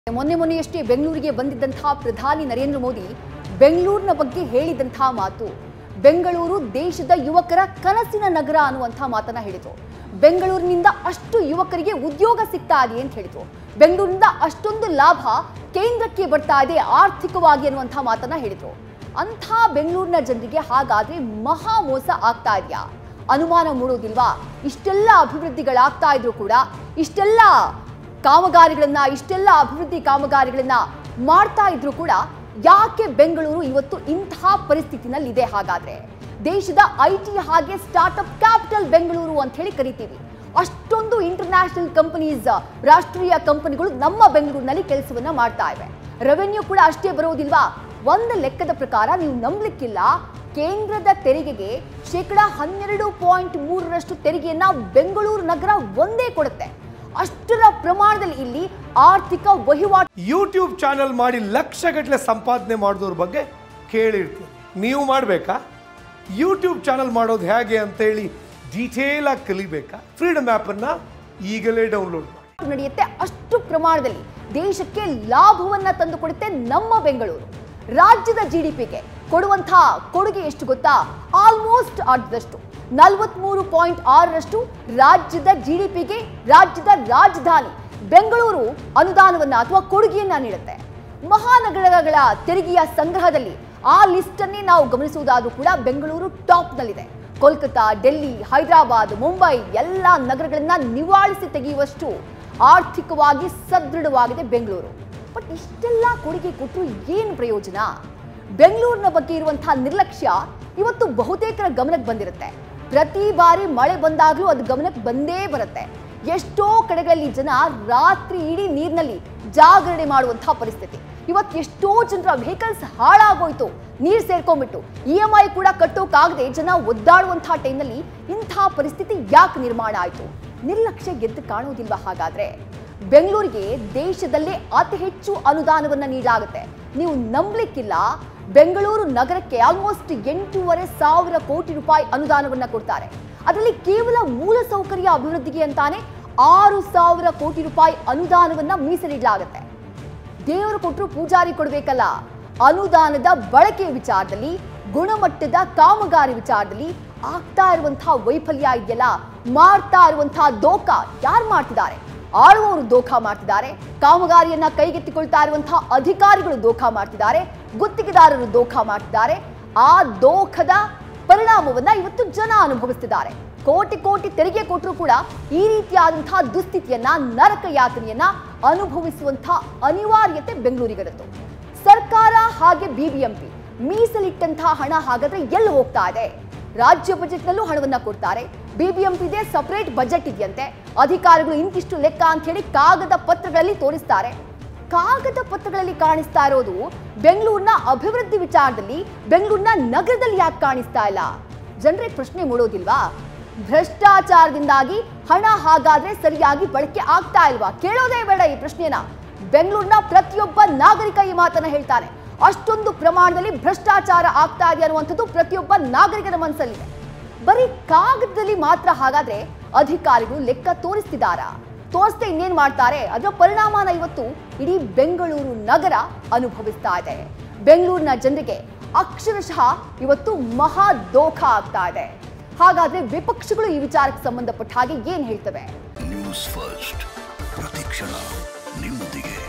ಮೊನ್ನೆ ಮೊನ್ನೆಯಷ್ಟೇ ಬೆಂಗಳೂರಿಗೆ ಬಂದಿದ್ದಂತಹ ಪ್ರಧಾನಿ ನರೇಂದ್ರ ಮೋದಿ ಬೆಂಗಳೂರಿನ ಬಗ್ಗೆ ಹೇಳಿದಂತಹ ಮಾತು ಬೆಂಗಳೂರು ದೇಶದ ಯುವಕರ ಕನಸಿನ ನಗರ ಅನ್ನುವಂಥ ಮಾತನ್ನ ಹೇಳಿದ್ರು ಬೆಂಗಳೂರಿನಿಂದ ಅಷ್ಟು ಯುವಕರಿಗೆ ಉದ್ಯೋಗ ಸಿಗ್ತಾ ಇದೆ ಅಂತ ಹೇಳಿದ್ರು ಬೆಂಗಳೂರಿನಿಂದ ಅಷ್ಟೊಂದು ಲಾಭ ಕೇಂದ್ರಕ್ಕೆ ಬರ್ತಾ ಇದೆ ಆರ್ಥಿಕವಾಗಿ ಅನ್ನುವಂಥ ಮಾತನ್ನ ಹೇಳಿದ್ರು ಅಂಥ ಬೆಂಗಳೂರಿನ ಜನರಿಗೆ ಹಾಗಾದ್ರೆ ಮಹಾ ಮೋಸ ಆಗ್ತಾ ಇದೆಯಾ ಅನುಮಾನ ಮೂಡೋದಿಲ್ವಾ ಇಷ್ಟೆಲ್ಲ ಅಭಿವೃದ್ಧಿಗಳಾಗ್ತಾ ಇದ್ರು ಕೂಡ ಇಷ್ಟೆಲ್ಲ ಕಾಮಗಾರಿಗಳನ್ನ ಇಷ್ಟೆಲ್ಲ ಅಭಿವೃದ್ಧಿ ಕಾಮಗಾರಿಗಳನ್ನ ಮಾಡ್ತಾ ಇದ್ರು ಕೂಡ ಯಾಕೆ ಬೆಂಗಳೂರು ಇವತ್ತು ಇಂತಹ ಪರಿಸ್ಥಿತಿನಲ್ಲಿದೆ ಹಾಗಾದ್ರೆ ದೇಶದ ಐ ಟಿ ಹಾಗೆ ಸ್ಟಾರ್ಟ್ಅಪ್ ಕ್ಯಾಪಿಟಲ್ ಬೆಂಗಳೂರು ಅಂತ ಹೇಳಿ ಕರಿತೀವಿ ಅಷ್ಟೊಂದು ಇಂಟರ್ನ್ಯಾಷನಲ್ ಕಂಪನೀಸ್ ರಾಷ್ಟ್ರೀಯ ಕಂಪನಿಗಳು ನಮ್ಮ ಬೆಂಗಳೂರಿನಲ್ಲಿ ಕೆಲಸವನ್ನ ಮಾಡ್ತಾ ಇವೆ ರೆವೆನ್ಯೂ ಕೂಡ ಅಷ್ಟೇ ಬರೋದಿಲ್ವಾ ಒಂದು ಲೆಕ್ಕದ ಪ್ರಕಾರ ನೀವು ನಂಬಲಿಕ್ಕಿಲ್ಲ ಕೇಂದ್ರದ ತೆರಿಗೆಗೆ ಶೇಕಡ ಹನ್ನೆರಡು ಪಾಯಿಂಟ್ ಮೂರರಷ್ಟು ತೆರಿಗೆಯನ್ನ ಬೆಂಗಳೂರು ನಗರ ಒಂದೇ ಕೊಡುತ್ತೆ ಅಷ್ಟರ ಪ್ರಮಾಣದಲ್ಲಿ ಇಲ್ಲಿ ಆರ್ಥಿಕ ವಹಿವಾಟು ಯೂಟ್ಯೂಬ್ ಚಾನಲ್ ಮಾಡಿ ಲಕ್ಷಗಟ್ಟಲೆ ಸಂಪಾದನೆ ಮಾಡಿದವ್ರ ಬಗ್ಗೆ ಕೇಳಿರ್ತೀರಿ ನೀವು ಮಾಡಬೇಕಾ ಯೂಟ್ಯೂಬ್ ಚಾನಲ್ ಮಾಡೋದು ಹೇಗೆ ಅಂತೇಳಿ ಡೀಟೇಲ್ ಆಗಿ ಕಲಿಬೇಕಾ ಫ್ರೀಡಮ್ ಆ್ಯಪನ್ನು ಈಗಲೇ ಡೌನ್ಲೋಡ್ ಮಾಡಿ ನಡೆಯುತ್ತೆ ಅಷ್ಟು ಪ್ರಮಾಣದಲ್ಲಿ ದೇಶಕ್ಕೆ ಲಾಭವನ್ನ ತಂದುಕೊಡುತ್ತೆ ನಮ್ಮ ಬೆಂಗಳೂರು ರಾಜ್ಯದ ಜಿ ಡಿ ಪಿಗೆ ಕೊಡುವಂತಹ ಕೊಡುಗೆ ಎಷ್ಟು ಗೊತ್ತಾ ಆಲ್ಮೋಸ್ಟ್ ಅರ್ಧದಷ್ಟು ನಲವತ್ಮೂರು ಪಾಯಿಂಟ್ ಆರರಷ್ಟು ರಾಜ್ಯದ ಜಿ ಡಿ ಪಿಗೆ ರಾಜ್ಯದ ರಾಜಧಾನಿ ಬೆಂಗಳೂರು ಅನುದಾನವನ್ನ ಅಥವಾ ಕೊಡುಗೆಯನ್ನ ನೀಡುತ್ತೆ ಮಹಾನಗರಗಳ ತೆರಿಗೆಯ ಸಂಗ್ರಹದಲ್ಲಿ ಆ ಲಿಸ್ಟ್ ಅನ್ನೇ ನಾವು ಗಮನಿಸುವುದಾದ್ರೂ ಕೂಡ ಬೆಂಗಳೂರು ಟಾಪ್ನಲ್ಲಿದೆ ಕೋಲ್ಕತಾ ಡೆಲ್ಲಿ ಹೈದರಾಬಾದ್ ಮುಂಬೈ ಎಲ್ಲ ನಗರಗಳನ್ನ ನಿವಾಳಿಸಿ ತೆಗೆಯುವಷ್ಟು ಆರ್ಥಿಕವಾಗಿ ಸದೃಢವಾಗಿದೆ ಬೆಂಗಳೂರು ಬಟ್ ಇಷ್ಟೆಲ್ಲ ಕೊಡುಗೆ ಕೊಟ್ಟರು ಏನು ಪ್ರಯೋಜನ ಬೆಂಗಳೂರಿನ ಬಗ್ಗೆ ಇರುವಂತಹ ನಿರ್ಲಕ್ಷ್ಯ ಇವತ್ತು ಬಹುತೇಕರ ಗಮನಕ್ಕೆ ಬಂದಿರುತ್ತೆ ಪ್ರತಿ ಬಾರಿ ಮಳೆ ಬಂದಾಗಲೂ ಅದು ಗಮನಕ್ಕೆ ಬಂದೇ ಬರುತ್ತೆ ಎಷ್ಟೋ ಕಡೆಗಳಲ್ಲಿ ಜನ ರಾತ್ರಿ ಇಡೀ ನೀರಿನಲ್ಲಿ ಜಾಗರಣೆ ಮಾಡುವಂತಹ ಪರಿಸ್ಥಿತಿ ಇವತ್ತು ಎಷ್ಟೋ ಜನರ ವೆಹಿಕಲ್ಸ್ ಹಾಳಾಗೋಯ್ತು ನೀರು ಸೇರ್ಕೊಂಡ್ಬಿಟ್ಟು ಇ ಎಂ ಐ ಕೂಡ ಕಟ್ಟೋಕ್ಕಾಗದೆ ಜನ ಒದ್ದಾಡುವಂತಹ ಟೈಮ್ನಲ್ಲಿ ಇಂಥ ಪರಿಸ್ಥಿತಿ ಯಾಕೆ ನಿರ್ಮಾಣ ಆಯಿತು ನಿರ್ಲಕ್ಷ್ಯ ಗೆದ್ದು ಕಾಣೋದಿಲ್ವಾ ಹಾಗಾದ್ರೆ ಬೆಂಗಳೂರಿಗೆ ದೇಶದಲ್ಲೇ ಅತಿ ಹೆಚ್ಚು ಅನುದಾನವನ್ನ ನೀಡಲಾಗುತ್ತೆ ನೀವು ನಂಬಲಿಕ್ಕಿಲ್ಲ ಬೆಂಗಳೂರು ನಗರಕ್ಕೆ ಆಲ್ಮೋಸ್ಟ್ ಎಂಟೂವರೆ ಸಾವಿರ ಕೋಟಿ ರೂಪಾಯಿ ಅನುದಾನವನ್ನ ಕೊಡ್ತಾರೆ ಅದರಲ್ಲಿ ಕೇವಲ ಮೂಲಸೌಕರ್ಯ ಅಭಿವೃದ್ಧಿಗೆ ಅಂತಾನೆ ಆರು ಸಾವಿರ ಕೋಟಿ ರೂಪಾಯಿ ಅನುದಾನವನ್ನ ಮೀಸಲಿಡಲಾಗುತ್ತೆ ದೇವರು ಕೊಟ್ಟರು ಪೂಜಾರಿ ಕೊಡಬೇಕಲ್ಲ ಅನುದಾನದ ಬಳಕೆಯ ವಿಚಾರದಲ್ಲಿ ಗುಣಮಟ್ಟದ ಕಾಮಗಾರಿ ವಿಚಾರದಲ್ಲಿ ಆಗ್ತಾ ಇರುವಂತಹ ವೈಫಲ್ಯ ಇದೆಯಲ್ಲ ಮಾಡ್ತಾ ಇರುವಂತಹ ದೋಖ ಯಾರು ಮಾಡ್ತಿದ್ದಾರೆ ಆಳುವವರು ದೋಖ ಮಾಡ್ತಿದ್ದಾರೆ ಕಾಮಗಾರಿಯನ್ನ ಕೈಗೆತ್ತಿಕೊಳ್ತಾ ಇರುವಂತಹ ಅಧಿಕಾರಿಗಳು ದೋಖ ಮಾಡ್ತಿದ್ದಾರೆ ಗುತ್ತಿಗೆದಾರರು ದೋಖ ಮಾಡ್ತಿದ್ದಾರೆ ಆ ದೋಖದ ಪರಿಣಾಮವನ್ನ ಇವತ್ತು ಜನ ಅನುಭವಿಸ್ತಿದ್ದಾರೆ ಕೋಟಿ ಕೋಟಿ ತೆರಿಗೆ ಕೊಟ್ಟರು ಕೂಡ ಈ ರೀತಿಯಾದಂತಹ ದುಸ್ಥಿತಿಯನ್ನ ನರಕ ಯಾತನೆಯನ್ನ ಅನುಭವಿಸುವಂತಹ ಅನಿವಾರ್ಯತೆ ಬೆಂಗಳೂರಿಗರದ್ದು ಸರ್ಕಾರ ಹಾಗೆ ಬಿಬಿಎಂಪಿ ಮೀಸಲಿಟ್ಟಂತಹ ಹಣ ಹಾಗಾದ್ರೆ ಎಲ್ಲಿ ಹೋಗ್ತಾ ಇದೆ ರಾಜ್ಯ ಬಜೆಟ್ನಲ್ಲೂ ಹಣವನ್ನ ಕೊಡ್ತಾರೆ ಬಿಬಿಎಂಪಿದೆ ಸಪರೇಟ್ ಬಜೆಟ್ ಇದೆಯಂತೆ ಅಧಿಕಾರಿಗಳು ಇಂತಿಷ್ಟು ಲೆಕ್ಕ ಅಂತ ಹೇಳಿ ಕಾಗದ ಪತ್ರಗಳಲ್ಲಿ ತೋರಿಸ್ತಾರೆ ಕಾಗದ ಪತ್ರಗಳಲ್ಲಿ ಕಾಣಿಸ್ತಾ ಇರೋದು ಬೆಂಗಳೂರಿನ ಅಭಿವೃದ್ಧಿ ವಿಚಾರದಲ್ಲಿ ಬೆಂಗಳೂರಿನ ನಗರದಲ್ಲಿ ಯಾಕೆ ಕಾಣಿಸ್ತಾ ಇಲ್ಲ ಜನರಿಗೆ ಪ್ರಶ್ನೆ ಮೂಡೋದಿಲ್ವಾ ಭ್ರಷ್ಟಾಚಾರದಿಂದಾಗಿ ಹಣ ಹಾಗಾದ್ರೆ ಸರಿಯಾಗಿ ಬಳಕೆ ಆಗ್ತಾ ಇಲ್ವಾ ಕೇಳೋದೇ ಬೇಡ ಈ ಪ್ರಶ್ನೆನ ಬೆಂಗಳೂರಿನ ಪ್ರತಿಯೊಬ್ಬ ನಾಗರಿಕ ಈ ಮಾತನ್ನ ಹೇಳ್ತಾನೆ ಅಷ್ಟೊಂದು ಪ್ರಮಾಣದಲ್ಲಿ ಭ್ರಷ್ಟಾಚಾರ ಆಗ್ತಾ ಇದೆ ಅನ್ನುವಂಥದ್ದು ಪ್ರತಿಯೊಬ್ಬ ನಾಗರಿಕನ ಮನಸ್ಸಲ್ಲಿದೆ ಬರೀ ಕಾಗದದಲ್ಲಿ ಮಾತ್ರ ಹಾಗಾದ್ರೆ ಅಧಿಕಾರಿಗಳು ಲೆಕ್ಕ ತೋರಿಸ್ತಿದ್ದಾರಾ ತೋರಿಸ್ದೆ ಇನ್ನೇನ್ ಮಾಡ್ತಾರೆ ಅದರ ಪರಿಣಾಮನ ಇವತ್ತು ಇಡೀ ಬೆಂಗಳೂರು ನಗರ ಅನುಭವಿಸ್ತಾ ಇದೆ ಬೆಂಗಳೂರಿನ ಜನರಿಗೆ ಅಕ್ಷರಶಃ ಇವತ್ತು ಮಹಾ ದೋಖ ಆಗ್ತಾ ಇದೆ ಹಾಗಾದ್ರೆ ವಿಪಕ್ಷಗಳು ಈ ವಿಚಾರಕ್ಕೆ ಸಂಬಂಧಪಟ್ಟ ಹಾಗೆ ಏನ್ ಹೇಳ್ತವೆ ನ್ಯೂಸ್ ಫಸ್ಟ್ ಪ್ರತಿಕ್ಷಣ ನಿಮ್ಮೊಂದಿಗೆ